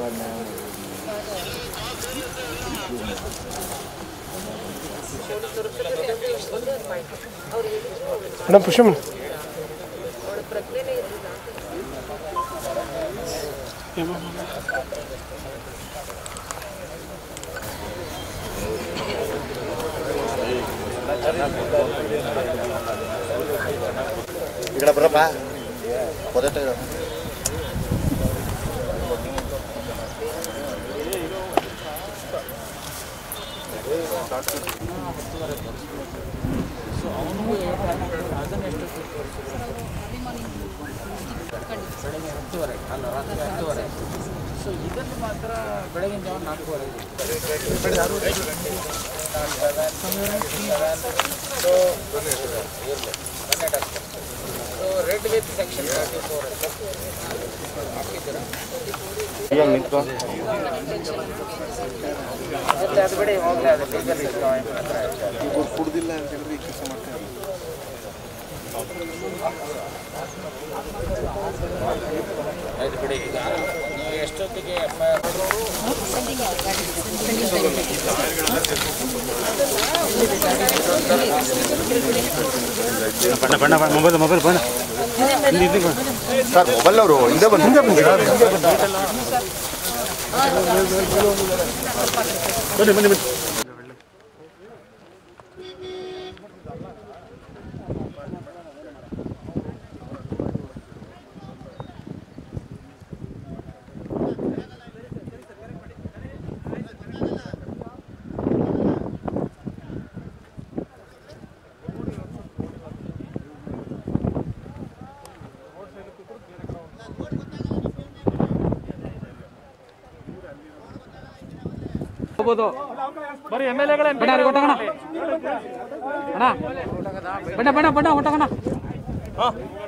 madam ಪುಷ್ಪ madam ಈ ಕಡೆ ಬರಪ್ಪ ಪೊದೆ ತೆಗೆದು ಬೆಳಗ್ಗೆ ಹತ್ತುವರೆ ಅಲ್ಲ ರಾತ್ರಿ ಹತ್ತುವರೆ ಸೊ ಇದನ್ನು ಮಾತ್ರ ಬೆಳಗಿನ ಜಾವ ನಾಲ್ಕೂವರೆ so read with section thirty four ಹಾಕಿದ್ದೀರಾ ನಿಂತ್ಕೊ ಮತ್ತೆ ಅದು ಬಿಡಿ ಹೋಗಲೇ ಅದು ಡೀಸೆಲ್ ಜಾಯಿನ್ ಮಾತ್ರ ಕುಡ್ದಿಲ್ಲ ಅಂತ ಹೇಳಿದ್ರೆ ಈ ಕೆಲಸ ಮಾಡ್ತಾರೆ ಆಯ್ತು ಬಿಡಿ ಈಗ ನೀವು ಎಷ್ಟೊತ್ತಿಗೆ ಎಫ್ ಐ ಆರ್ ಬಣ್ಣ ಬಣ್ಣ ಮೊಬೈಲ್ ಮೊಬೈಲ್ ಬಣ್ಣ ಸರ್ ಮೊಬೈಲ್ ಅವರು ಹಿಂದೆ ಬಂದು ಹಿಂದೆ ಬಂದು ಬನ್ನಿ ಬನ್ನಿ ಬನ್ನಿ ಹೋಗ್ಬೋದು ಬರೀ ಎಮ್ ಎಲ್ ಎಗಳೇ ಬಣ್ಣ ಹೊಟ್ಟಗಣ ಅಣ್ಣ ಬಣ್ಣ ಬಣ್ಣ ಬಣ್ಣ ಹೊಟ್ಟಗಣ